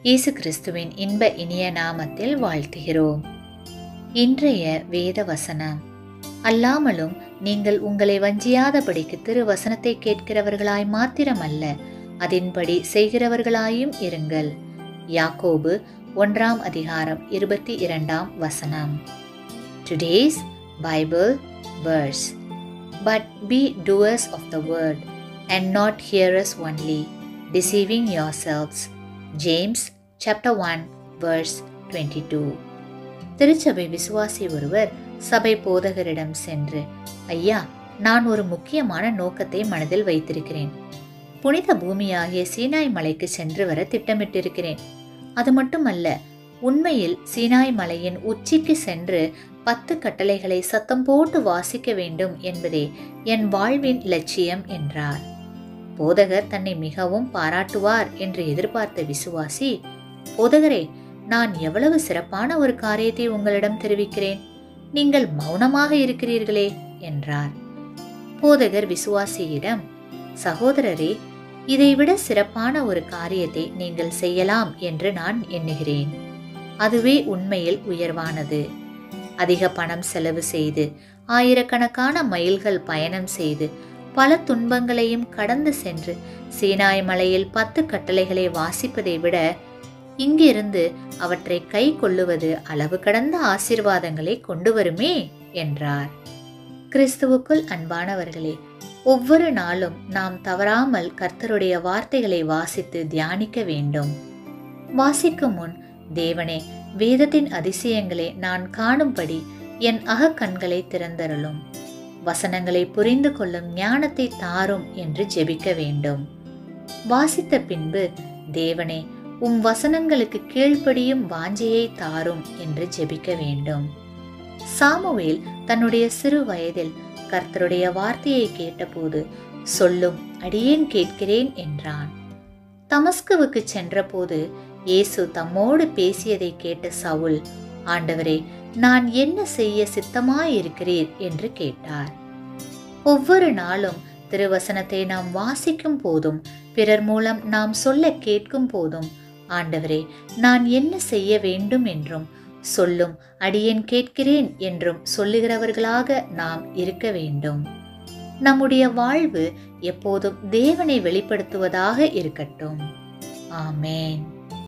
இயேசு கிறிஸ்துவின் இன்ப இனிய நாமத்தில் வாழ்த்துகிறோம் இன்றைய வேத வசனம் அல்லாமலும் நீங்கள் உங்களை வஞ்சியாதபடிக்கு திரு வசனத்தை கேட்கிறவர்களாய் மாத்திரமல்ல அதின்படி செய்கிறவர்களாயும் இருங்கள் யாக்கோபு ஒன்றாம் அதிகாரம் இருபத்தி இரண்டாம் வசனம் today's Bible verse but be doers of the word and not hearers only deceiving yourselves james chapter 1 verse 22 திருச்சபை விசுவாசி ஒருவர் சபை போதகரிடம் சென்று ஐயா நான் ஒரு முக்கியமான நோக்கத்தை மனதில் வைத்திருக்கிறேன் புனித பூமியாகிய சீனாய் மலைக்கு சென்று வர திட்டமிட்டிருக்கிறேன் அது மட்டுமல்ல உண்மையில் சீனாய் மலையின் உச்சிக்கு சென்று பத்து கட்டளைகளை சத்தம் போட்டு வாசிக்க வேண்டும் என்பதே என் வாழ்வின் லட்சியம் என்றார் போதகர் தன்னை மிகவும் பாராட்டுவார் என்று எதிர்பார்த்த விசுவாசி போதகரே நான் எவ்வளவு சிறப்பான ஒரு காரியத்தை உங்களிடம் தெரிவிக்கிறேன் நீங்கள் மௌனமாக இருக்கிறீர்களே என்றார் போதகர் விசுவாசியிடம் சகோதரரே இதைவிட சிறப்பான ஒரு காரியத்தை நீங்கள் செய்யலாம் என்று நான் எண்ணுகிறேன் அதுவே உண்மையில் உயர்வானது அதிக பணம் செலவு செய்து ஆயிரக்கணக்கான மைல்கள் பயணம் செய்து பல துன்பங்களையும் கடந்து சென்று சீனாய் மலையில் பத்து கட்டளைகளை வாசிப்பதை விட இங்கிருந்து அவற்றை கை கொள்ளுவது அளவு கடந்த ஆசீர்வாதங்களை கொண்டு வருமே என்றார் கிறிஸ்துவுக்குள் அன்பானவர்களே ஒவ்வொரு நாளும் நாம் தவறாமல் கர்த்தருடைய வார்த்தைகளை வாசித்து தியானிக்க வேண்டும் வாசிக்கும் முன் தேவனே வேதத்தின் அதிசயங்களை நான் காணும்படி என் அகக்கண்களை திறந்தருளும் வசனங்களை புரிந்து கொள்ளும் ஞானத்தை தாரும் என்று ஜெபிக்க வேண்டும் வாசித்த பின்பு தேவனே உம் வசனங்களுக்கு கீழ்ப்படியும் வாஞ்சையை தாரும் என்று ஜெபிக்க வேண்டும் சாமுவேல் தன்னுடைய சிறு வயதில் கர்த்தருடைய வார்த்தையை கேட்டபோது சொல்லும் அடியேன் கேட்கிறேன் என்றான் தமஸ்குவுக்கு சென்றபோது இயேசு தம்மோடு பேசியதை கேட்ட சவுல் ஆண்டவரே நான் என்ன செய்ய சித்தமாயிருக்கிறீர் என்று கேட்டார் ஒவ்வொரு நாளும் திருவசனத்தை நாம் வாசிக்கும் போதும் பிறர் மூலம் நாம் சொல்ல கேட்கும் போதும் ஆண்டவரே நான் என்ன செய்ய வேண்டும் என்றும் சொல்லும் அடியேன் கேட்கிறேன் என்றும் சொல்லுகிறவர்களாக நாம் இருக்க வேண்டும் நம்முடைய வாழ்வு எப்போதும் தேவனை வெளிப்படுத்துவதாக இருக்கட்டும் ஆமேன்